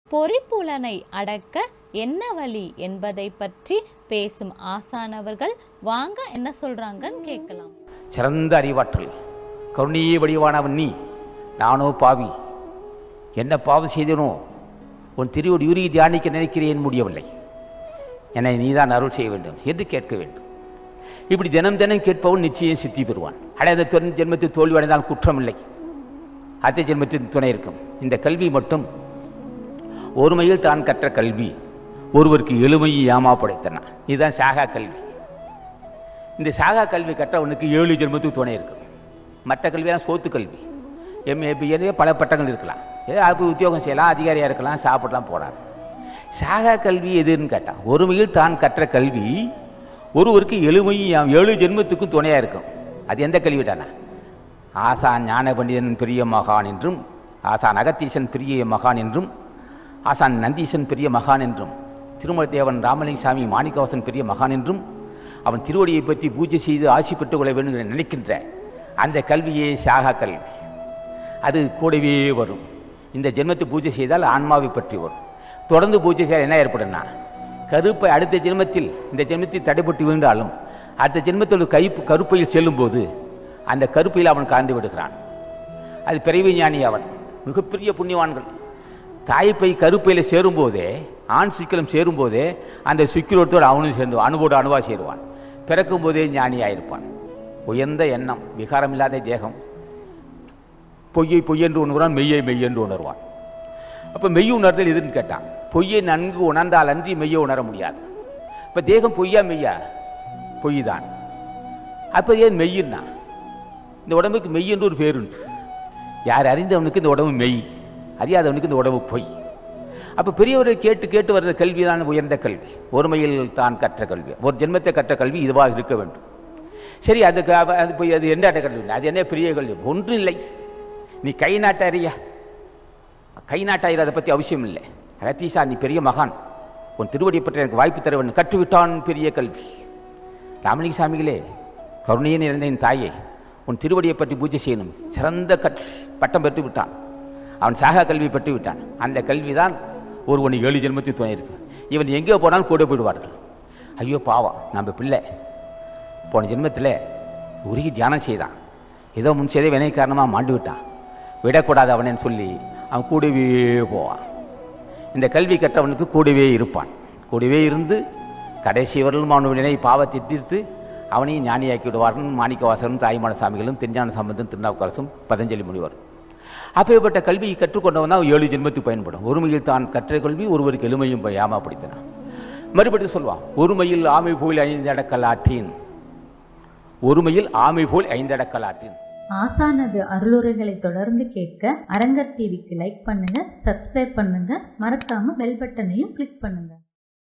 பொறிப்புலனை அடக்க என்ன வழி என்பதை பற்றி பேசும் ஆசானவர்கள் வாங்க என்ன சொல்றாங்கன்னு கேட்கலாம் சிறந்த அறிவாற்றல் கருணையே வடிவானவன் நீ நானோ பாவி என்ன பாவம் செய்தனோ உன் திருவடி உருகி தியானிக்க நினைக்கிறேன் முடியவில்லை என்னை நீதான் அருள் செய்ய வேண்டும் என்று கேட்க வேண்டும் இப்படி தினம் தினம் கேட்பவன் நிச்சயம் சித்தி பெறுவான் அடைந்த தொன் ஜென்மத்தில் தோல்வி அடைந்தால் குற்றமில்லை அத்தை ஜென்மத்தின் துணை இருக்கும் இந்த கல்வி மட்டும் ஒருமையில் தான் கற்ற கல்வி ஒருவருக்கு எளிமையை ஏமா படைத்தன இதுதான் சாகா கல்வி இந்த சாகா கல்வி கற்றவனுக்கு ஏழு ஜென்மத்துக்கு துணை இருக்கும் மற்ற கல்வியெல்லாம் சோத்து கல்வி எம்ஏ பிஏ பல பட்டங்கள் இருக்கலாம் ஏதோ அது உத்தியோகம் செய்யலாம் அதிகாரியாக இருக்கலாம் சாப்பிடலாம் போகிறார் சாகா கல்வி எதுன்னு கேட்டான் ஒருமையில் தான் கற்ற கல்வி ஒருவருக்கு எளிமையும் ஏழு ஜென்மத்துக்கும் துணையாக இருக்கும் அது எந்த கல்வி தானே ஆசான் ஞான பண்டிதன் பெரிய மகான் என்றும் ஆசான் அகத்தீசன் பெரிய மகான் என்றும் ஆசான் நந்தீசன் பெரிய மகான் என்றும் திருமலை தேவன் ராமலிங்கசாமி மாணிக்கவாசன் பெரிய மகான் என்றும் அவன் திருவடியை பற்றி பூஜை செய்து ஆசி பெற்றுக் கொள்ள வேண்டும் என்று நினைக்கின்ற அந்த கல்வியே சாகா கல்வி அது கூடவே வரும் இந்த ஜென்மத்தை பூஜை செய்தால் ஆன்மாவை பற்றி வரும் தொடர்ந்து பூஜை செய்தால் என்ன ஏற்படும்னா கருப்பை அடுத்த ஜென்மத்தில் இந்த ஜென்மத்தில் தடைப்பட்டு விழுந்தாலும் அடுத்த ஜென்மத்தில் ஒரு கைப்பு கருப்பையில் செல்லும்போது அந்த கருப்பையில் அவன் கலந்து விடுகிறான் அது பிறவி ஞானி அவன் மிகப்பெரிய புண்ணியவான்கள் தாய்ப்பை கருப்பையில் சேரும்போதே ஆண் சுக்கிலம் சேரும்போதே அந்த சுக்கிலத்தோடு அவனும் சேர்ந்து அணுவோடு அணுவாக சேருவான் பிறக்கும் போதே ஞானியாயிருப்பான் உயர்ந்த எண்ணம் விகாரம் இல்லாத தேகம் பொய்யை பொய் என்று உணர்வான் மெய்யை மெய் என்று உணர்வான் அப்போ மெய் உணர்தல் எதுன்னு கேட்டான் பொய்யை நன்கு உணர்ந்தால் அன்றி மெய்யை உணர முடியாது இப்போ தேகம் பொய்யா மெய்யா பொய் தான் அப்போ ஏன் மெய்யின்னா இந்த உடம்புக்கு மெய் என்று ஒரு பேருண்டு யார் அறிந்தவனுக்கு இந்த உடம்பு மெய் அறியாதவனுக்கு இந்த உடம்பு பொய் அப்போ பெரியவரை கேட்டு கேட்டு வர்ற கல்வி தான் உயர்ந்த கல்வி ஒருமையில் தான் கற்ற கல்வி ஒரு ஜென்மத்தை கற்ற கல்வி இதுவாக இருக்க வேண்டும் சரி அதுக்கு அவ- அது போய் அது என்ன கல்வி அது என்ன பெரிய கல்வி ஒன்றும் இல்லை நீ கை நாட்ட அறியா கை நாட்டாயிர அதை பற்றி அவசியம் இல்லை அகத்தீசா நீ பெரிய மகான் உன் திருவடியை பற்றி எனக்கு வாய்ப்பு தர வேண்டும் கற்றுவிட்டான் பெரிய கல்வி ராமலிங்க சாமிகளே கருணையே நிறைந்த என் தாயே உன் திருவடியை பற்றி பூஜை செய்யணும் சிறந்த கற் பட்டம் பெற்று விட்டான் அவன் சாகா கல்வி பெற்று விட்டான் அந்த கல்வி தான் ஒருவன் ஏழு ஜென்மத்தில் துணை இருக்கு இவன் எங்கே போனாலும் கூட போயிடுவார்கள் ஐயோ பாவம் நம்ம பிள்ளை போன ஜென்மத்தில் உருகி தியானம் செய்தான் ஏதோ முன் செய்த வினை காரணமாக மாண்டு விட்டான் விடக்கூடாது அவனேன்னு சொல்லி அவன் கூடவே போவான் இந்த கல்வி கற்றவனுக்கு கூடவே இருப்பான் கூடவே இருந்து கடைசி வரலும் அவன் வினை பாவத்தை தீர்த்து அவனையும் ஞானியாக்கி விடுவார்கள் மாணிக்கவாசரும் தாய்மான சாமிகளும் திருஞான சம்பந்தம் திருநாவுக்கரசும் பதஞ்சலி முனிவர் அப்பேற்பட்ட கல்வியை கற்றுக்கொண்டவன் தான் ஏழு ஜென்மத்துக்கு பயன்படும் ஒருமையில் தான் கற்ற கல்வி ஒருவருக்கு எளிமையும் ஏமாப்படுத்தினான் மறுபடியும் சொல்வான் ஒருமையில் ஆமை போல் ஐந்தடக்கல் ஆற்றின் ஒருமையில் ஆமை போல் ஐந்தடக்கல் ஆற்றின் ஆசானது அருளுரைகளை தொடர்ந்து கேட்க அரங்கர் டிவிக்கு லைக் பண்ணுங்க சப்ஸ்கிரைப் பண்ணுங்க மறக்காம பெல் பட்டனையும் கிளிக் பண்ணுங்க